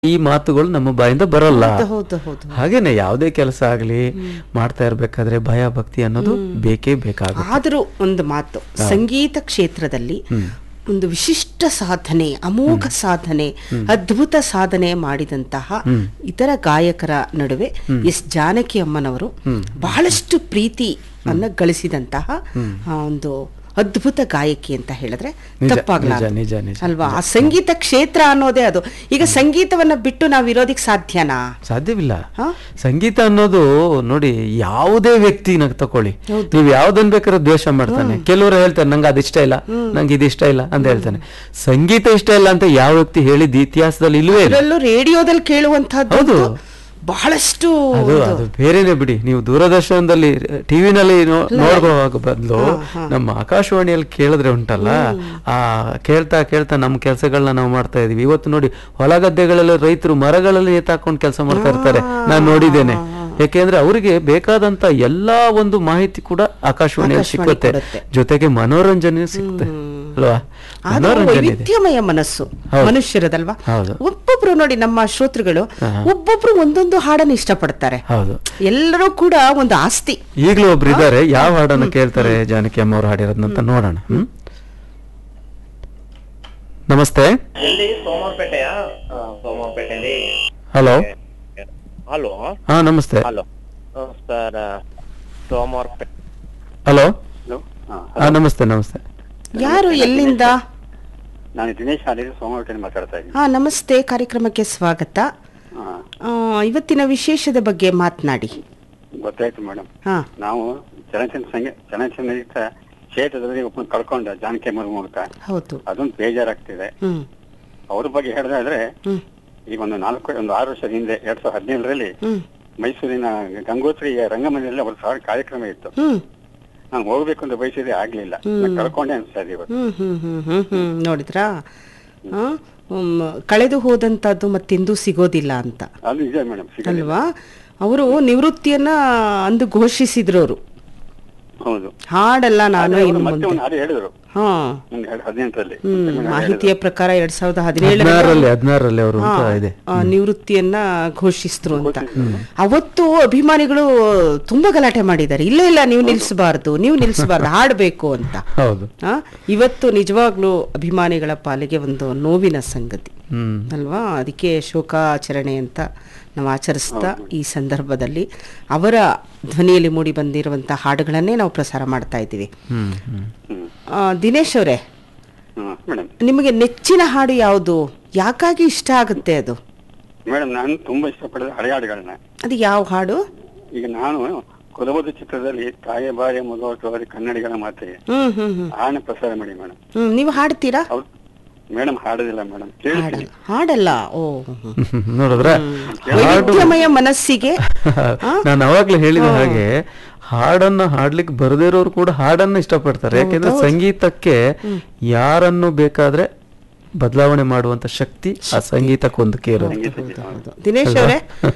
ಈ ಮಾತುಗಳು ನಮ್ಮ ಬಾಯಿಂದ ಬರಲ್ಲ ಹೌದು ಹೌದು ಹೌದು ಹಾಗೇನೆ ಯಾವುದೇ ಕೆಲಸ ಆಗ್ಲಿ ಮಾಡ್ತಾ ಇರ್ಬೇಕಾದ್ರೆ ಭಯ ಭಕ್ತಿ ಅನ್ನೋದು ಬೇಕೇ ಬೇಕಾಗುತ್ತೆ ಆದರೂ ಒಂದು ಮಾತು ಸಂಗೀತ ಕ್ಷೇತ್ರದಲ್ಲಿ ಒಂದು ವಿಶಿಷ್ಟ ಸಾಧನೆ ಅಮೋಘ ಸಾಧನೆ ಅದ್ಭುತ ಸಾಧನೆ ಮಾಡಿದಂತಹ ಇತರ ಗಾಯಕರ ನಡುವೆ ಎಸ್ ಜಾನಕಿ ಅಮ್ಮನವರು ಬಹಳಷ್ಟು ಪ್ರೀತಿ ಅನ್ನ ಗಳಿಸಿದಂತಹ ಆ, ಒಂದು ಅದ್ಭುತ ಗಾಯಕಿ ಅಂತ ಹೇಳಿದ್ರೆ ನಿಜ, ತಪ್ಪಾಗಲಾರದು ನಿಜ, ನಿಜ, ನಿಜ. ಅಲ್ವಾ ಆ ಸಂಗೀತ ಕ್ಷೇತ್ರ ಅನ್ನೋದೇ ಅದು ಈಗ ಸಂಗೀತವನ್ನ ಬಿಟ್ಟು ನಾವು ಇರೋದಿಕ್ ಸಾಧ್ಯನಾ ಸಾಧ್ಯವಿಲ್ಲ ಹಾ? ಸಂಗೀತ ಅನ್ನೋದು ನೋಡಿ ಯಾವುದೇ ವ್ಯಕ್ತಿನ ತಕೊಳ್ಳಿ ನೀವ್ ಯಾವ್ದನ್ ಬೇಕಾದ್ರೆ ದ್ವೇಷ ಮಾಡ್ತಾನೆ ಕೆಲವರು ಹೇಳ್ತಾರೆ ನಂಗೆ ಅದು ಇಷ್ಟ ಇಲ್ಲ ನಂಗೆ ಇದು ಇಷ್ಟ ಇಲ್ಲ ಅಂತ ಹೇಳ್ತಾನೆ ಸಂಗೀತ ಇಷ್ಟ ಇಲ್ಲ ಅಂತ ಯಾವ ವ್ಯಕ್ತಿ ಹೇಳಿದ ಇತಿಹಾಸದಲ್ಲಿ ಇಲ್ವೇ ಇಲ್ಲ ಅದರಲ್ಲೂ ರೇಡಿಯೋದಲ್ಲಿ ಕೇಳುವಂತಹದ್ದು ಹೌದು. ಬಹಳಷ್ಟು ಅದು ಅದು ಬೇರೆನೆ ಬಿಡಿ ನೀವು ದೂರದರ್ಶನದಲ್ಲಿ ಟಿವಿನಲ್ಲಿ ನೋಡುವಾಗ ಬದಲು ನಮ್ಮ ಆಕಾಶವಾಣಿಯಲ್ಲಿ ಕೇಳಿದ್ರೆ ಉಂಟಲ್ಲ ಆ ಕೇಳ್ತಾ ಕೇಳ್ತಾ ನಮ್ಮ ಕೆಲಸಗಳನ್ನ ನಾವು ಮಾಡ್ತಾ ಇದೀವಿ ಇವತ್ತು ನೋಡಿ ಹೊಲ ಗದ್ದೆಗಳಲ್ಲಿ ರೈತರು ಮರಗಳಲ್ಲಿ ನೇತಾಕೊಂಡು ಕೆಲಸ ಮಾಡ್ತಾ ಇರ್ತಾರೆ ನಾನು ನೋಡಿದ್ದೇನೆ ಯಾಕೆಂದ್ರೆ ಅವರಿಗೆ ಬೇಕಾದಂತ ಎಲ್ಲಾ ಒಂದು ಮಾಹಿತಿ ಕೂಡ ಆಕಾಶವಾಣಿಯಲ್ಲಿ ಆಕಾಶವಾಣಿ ಸಿಕ್ಕುತ್ತೆ ಕೊಡುತ್ತೆ. ಜೊತೆಗೆ ಮನೋರಂಜನೆ ಸಿಗುತ್ತೆ ಅಲ್ವಾ ಅದು ಮನೋರಂಜನೆ ಇದೆ ವೈವಿಧ್ಯಮಯ ಮನಸ್ಸು ಹೌದು. ಮನುಷ್ಯರದಲ್ವಾ ಹೌದು. ಒಬ್ಬೊಬ್ರು ನೋಡಿ ನಮ್ಮ ಶ್ರೋತೃಗಳು ಒಬ್ಬೊಬ್ರು ಒಂದೊಂದು ಹಾಡನ್ನು ಇಷ್ಟಪಡ್ತಾರೆ ಹೌದು ಎಲ್ಲರೂ ಕೂಡ ಒಂದು ಆಸ್ತಿ ಈಗಲೂ ಒಬ್ರು ಇದ್ದಾರೆ ಯಾವ ಹಾಡನ್ನ ಕೇಳ್ತಾರೆ ಜಾನಕಿ ಅಮ್ಮ ಅವ್ರು ಹಾಡಿರೋದಂತ ನೋಡೋಣ ಹ್ಮ್ ನಮಸ್ತೆ ಎಲ್ಲಿ ಸೋಮವಾರಪೇಟೆಯ ಸೋಮವಾರಪೇಟೆಯಲ್ಲಿ ಹಲೋ ಹಲೋ ಹಾ ನಮಸ್ತೆ hello sir Somwarpet hello hello ಹಾ ಹಾ ನಮಸ್ತೆ ನಮಸ್ತೆ ಯಾರು ಎಲ್ಲಿಂದ ನಾನು ದಿನೇಶ್ ಹಾಲೇರಿ ಸೋಮವಾರ ಮಾತಾಡ್ತಾ ಇದ್ದೀನಿ ಹಾ ನಮಸ್ತೆ ಕಾರ್ಯಕ್ರಮಕ್ಕೆ ಸ್ವಾಗತ ಹಾ ಆ, ಇವತ್ತಿನ ವಿಶೇಷದ ಬಗ್ಗೆ ಮಾತನಾಡಿ ಗೊತ್ತಾಯ್ತು ಮೇಡಮ್ ಹಾ ನಾವು ಚಲನಚಿತ್ರ ಸಂಗೀತ ಚಲನಚಿತ್ರ ಕ್ಷೇತ್ರದಲ್ಲಿ ಒಬ್ಬನ ಕಳ್ಕೊಂಡ ಜಾನಕಿ ಅಮ್ಮರ ಮೂಲಕ ಹೌದು ಅದೊಂದು ಬೇಜಾರಾಗ್ತಿದೆ ಹ್ಮ್ ಅವ್ರ ಬಗ್ಗೆ ಹೇಳಿದ್ರೆ ಹ್ಮ್ ಈಗ ಒಂದು ನಾಲ್ಕು ಒಂದು ಆರು ವರ್ಷದ ಹಿಂದೆ ಎರಡ್ ಸಾವಿರದ ಹದಿನೇಳರಲ್ಲಿ ಹ್ಮ್ ಮೈಸೂರಿನ ಗಂಗೋತ್ರಿ ರಂಗಮಂದಿರದಲ್ಲಿ ಅವ್ರ ಸಾವಿರ ಕಾರ್ಯಕ್ರಮ ಇತ್ತು ಹ್ಮ್ ನಾನು ಹೋಗ್ಬೇಕು ಅಂತ ಬಯಸಿದ್ರೆ ಆಗ್ಲಿಲ್ಲ ನಾನ್ ಕಳ್ಕೊಂಡೆ ಅನ್ಸ್ತಾ ಇದೆ ಇವತ್ತು ಹ್ಮ್ ಹ್ಮ್ ಹ್ಮ್ ಹ್ಮ್ ಹ್ಮ್ ನೋಡಿದ್ರಾ ಆ, ಹ್ಮ್, ಕಳೆದು ಹೋದಂತದ್ದು ಮತ್ತೆಂದೂ ಸಿಗೋದಿಲ್ಲ ಅಂತ ಅದು ನಿಜ ಮೇಡಮ್ ಸಿಗಲ್ಲ ಅಲ್ವಾ ಅವರು ನಿವೃತ್ತಿಯನ್ನ ಅಂದು ಘೋಷಿಸಿದ್ರು ಅವರು ಹೌದು ಹಾಡಲ್ಲ ನಾನು ಆದ್ರೆ ಅವ್ರು ಇನ್ನು ಮತ್ತೆ ಮುಂದೆ ಒಂದು ಹಾಡು ಹೇಳಿದ್ರು ಹಾ ಒಂದು ಎರಡು ಹದಿನೆಂಟರಲ್ಲಿ ಹ್ಮ್ ಮಾಹಿತಿಯ ಪ್ರಕಾರ ಎರಡ್ ಸಾವಿರದ ಹದಿನೇಳರಲ್ಲಿ ಹದಿನಾರರಲ್ಲಿ ಹದಿನಾರರಲ್ಲಿ ಅವರು ಅಂತ ಇದೆ ಆ, ನಿವೃತ್ತಿಯನ್ನ ಘೋಷಿಸಿದ್ರು ಅಂತ ಅವತ್ತು ಅಭಿಮಾನಿಗಳು ತುಂಬಾ ಗಲಾಟೆ ಮಾಡಿದ್ದಾರೆ ಇಲ್ಲ ಇಲ್ಲ ನೀವು ನಿಲ್ಸಬಾರ್ದು ನೀವು ನಿಲ್ಸಬಾರ್ದು ಹಾಡ್ಬೇಕು ಅಂತ ಹೌದು ಆ, ಇವತ್ತು ನಿಜವಾಗ್ಲೂ ಅಭಿಮಾನಿಗಳ ಪಾಲಿಗೆ ಒಂದು ನೋವಿನ ಸಂಗತಿ ಹ್ಮ್ ಅಲ್ವಾ ಅದಕ್ಕೆ ಶೋಕಾಚರಣೆ ಅಂತ ನಾವು ಆಚರಿಸ್ತಾ ಈ ಸಂದರ್ಭದಲ್ಲಿ ಅವರ ಧ್ವನಿಯಲ್ಲಿ ಮೂಡಿ ಬಂದಿರುವಂತಹ ಹಾಡುಗಳನ್ನೇ ನಾವು ಪ್ರಸಾರ ಮಾಡ್ತಾ ಇದ್ದೀವಿ ಹ್ಮ್ ಹ್ಮ್ ಹ್ಮ್ ಆ, ದಿನೇಶ್ ಅವರೇ ಹ್ಮ್ ಮೇಡಮ್ ನಿಮಗೆ ನೆಚ್ಚಿನ ಹಾಡು ಯಾವುದು ಯಾಕಾಗಿ ಇಷ್ಟ ಆಗುತ್ತೆ ಅದು ಮೇಡಮ್ ನಾನು ತುಂಬಾ ಇಷ್ಟಪಡಿದ ಹಳೆ ಹಾಡುಗಳನ್ನ ಅದು ಯಾವ ಹಾಡು ಈಗ ನಾನು ಕುಲಬದು ಚಿತ್ರದಲ್ಲಿ ತಾಯ ಬಾರಿ ಮಗವಟವಾರಿ ಕನ್ನಡಿಗರ ಮಾತೆಗೆ ಹ್ಮ್ ಹ್ಮ್ ಹ್ಮ್ ಹಾಡನ್ನ ಪ್ರಸಾರ ಮಾಡಿ ಮೇಡಮ್ ಹ್ಮ್ ನೀವು ಹಾಡ್ತೀರಾ ಅವ್ರು ಮೇಡಮ್ ಹಾಡೋದಿಲ್ಲ ಮೇಡಮ್ ಹಾಡಲ್ಲ ಹಾಡಲ್ಲ ಓ ಹ್ಮ್. ನೋಡಿದ್ರ ವೈವಿಧ್ಯಮಯ ಮನಸ್ಸಿಗೆ ನಾನು ಅವಾಗ್ಲೇ ಹೇಳಿದ ಹಾಗೆ ಹಾಡನ್ನ ಹಾಡ್ಲಿಕ್ಕೆ ಬರದೇ ಇರೋರು ಕೂಡ ಹಾಡನ್ನ ಇಷ್ಟಪಡ್ತಾರೆ ಯಾಕೆಂದ್ರೆ ಸಂಗೀತಕ್ಕೆ ಯಾರನ್ನು ಬೇಕಾದ್ರೆ ಬದಲಾವಣೆ ಮಾಡುವಂತ ಶಕ್ತಿ ಆ ಸಂಗೀತಕ್ಕೊಂದಕ್ಕೆ ಇರೋದು ಹೌದು. ದಿನೇಶ್ ಅವರೇ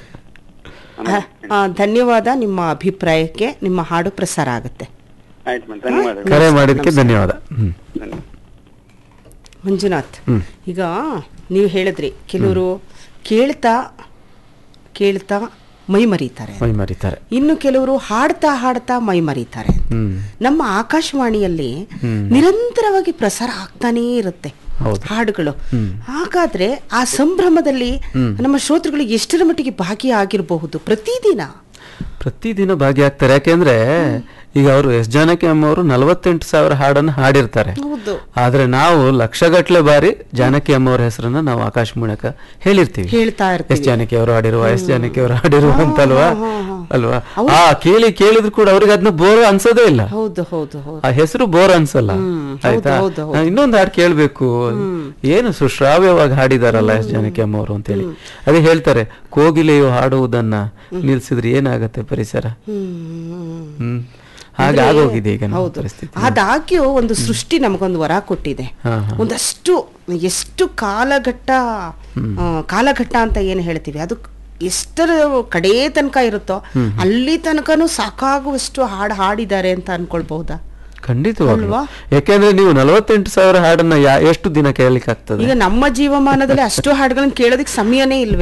ಧನ್ಯವಾದ ನಿಮ್ಮ ಅಭಿಪ್ರಾಯಕ್ಕೆ ನಿಮ್ಮ ಹಾಡು ಪ್ರಸಾರ ಆಗುತ್ತೆ ಆಯ್ತು ಮೇಡಮ್ ಧನ್ಯವಾದಗಳು ಕರೆ ಮಾಡಿದಕ್ಕೆ ಧನ್ಯವಾದ ಹ್ಮ್ ಧನ್ಯವಾದ ಮಂಜುನಾಥ್ ಹ್ಮ್. ಈಗ ನೀವು ಹೇಳಿದ್ರಿ ಕೆಲವರು ಕೇಳ್ತಾ ಕೇಳ್ತಾ ಮೈ ಮರೀತಾರೆ ಮೈ ಮರಿತಾರೆ ಇನ್ನು ಕೆಲವರು ಹಾಡ್ತಾ ಹಾಡ್ತಾ ಮೈ ಮರೀತಾರೆ ಹ್ಮ್ ನಮ್ಮ ಆಕಾಶವಾಣಿಯಲ್ಲಿ ನಿರಂತರವಾಗಿ ಪ್ರಸಾರ ಆಗ್ತಾನೇ ಇರುತ್ತೆ ಹೌದು. ಹಾಡುಗಳು ಹಾಗಾದ್ರೆ ಆ ಸಂಭ್ರಮದಲ್ಲಿ ನಮ್ಮ ಶ್ರೋತೃಗಳು ಎಷ್ಟರ ಮಟ್ಟಿಗೆ ಭಾಗಿಯಾಗಿರಬಹುದು ಪ್ರತಿದಿನ ಪ್ರತಿದಿನ ಭಾಗಿಯಾಗ್ತಾರೆ ಯಾಕೆಂದ್ರೆ ಈಗ ಅವರು ಎಸ್ ಜಾನಕಿ ಅಮ್ಮ ಅವರು ನಲವತ್ತೆಂಟು ಸಾವಿರ ಹಾಡನ್ನು ಹಾಡಿರ್ತಾರೆ ಹೌದು ಆದ್ರೆ ನಾವು ಲಕ್ಷಗಟ್ಲೆ ಬಾರಿ ಜಾನಕಿ ಅಮ್ಮ ಅವರ ಹೆಸರನ್ನ ನಾವು ಆಕಾಶ ಮೂಲಕ ಹೇಳಿರ್ತೀವಿ ಹೇಳ್ತಾ ಎಸ್ ಇರ್ತೀವಿ ಜಾನಕಿ ಅವರು ಹಾಡಿರುವ ಎಸ್ ಜಾನಕಿ ಅವರು ಹಾಡಿರುವ ಅಂತಲ್ವಾ ಅಲ್ವಾ ಆ ಕೇಳಿ ಕೇಳಿದ್ರು ಕೂಡ ಅವ್ರಿಗೆ ಅದನ್ನ ಬೋರ್ ಅನ್ಸೋದೇ ಇಲ್ಲ ಹೌದು ಹೌದು ಹೌದು ಆ ಹೆಸರು ಬೋರ್ ಅನ್ಸಲ್ಲ ಆಯ್ತಾ ಹೌದು, ಹೌದು. ನಾ ಇನ್ನೊಂದು ಹಾಡು ಕೇಳ್ಬೇಕು ಏನು ಸುಶ್ರಾವ್ಯವಾಗಿ ಹಾಡಿದಾರಲ್ಲ ಎಸ್ ಜಾನಕಿ ಅಮ್ಮ ಅವರು ಅಂತೇಳಿ ಅದೇ ಹೇಳ್ತಾರೆ ಕೋಗಿಲೆಯು ಹಾಡುವುದನ್ನ ನಿಲ್ಸಿದ್ರೆ ಏನಾಗತ್ತೆ ಪರಿಸರ ಹ್ಮ್ ಹ್ಮ್ ಹಾಗೆ ಆಗೋಗಿದೆ ಈಗ ನಮ್ಮ ಹೌದು ಪರಿಸ್ಥಿತಿ ಆದಾಗ್ಯೂ ಒಂದು ಸೃಷ್ಟಿ ನಮಗೊಂದು ವರ ಕೊಟ್ಟಿದೆ ಹಾ, ಹಾ. ಒಂದಷ್ಟು ಎಷ್ಟು ಕಾಲಘಟ್ಟ ಆ, ಕಾಲಘಟ್ಟ ಅಂತ ಏನು ಹೇಳ್ತೀವಿ ಅದು ಎಷ್ಟರ ಕಡೇ ತನಕ ಇರುತ್ತೋ ಅಲ್ಲಿ ತನಕನೂ ಸಾಕಾಗುವಷ್ಟು ಹಾಡು ಹಾಡಿದ್ದಾರೆ ಅಂತ ಅನ್ಕೊಳ್ಬಹುದಾ ಖಂಡಿತವಾಗ್ಲು ಅಲ್ವಾ? ಯಾಕೆಂದ್ರೆ ನೀವು ನಲವತ್ತೆಂಟು ಸಾವಿರ ಹಾಡನ್ನ ಯಾ- ಎಷ್ಟು ದಿನ ಕೇಳಲಿಕ್ಕೆ ಆಗ್ತದೆ ಈಗ ನಮ್ಮ ಜೀವಮಾನದಲ್ಲಿ ಅಷ್ಟು ಹಾಡುಗಳನ್ನ ಕೇಳೋದಕ್ಕೆ ಸಮಯನೇ ಇಲ್ವೇ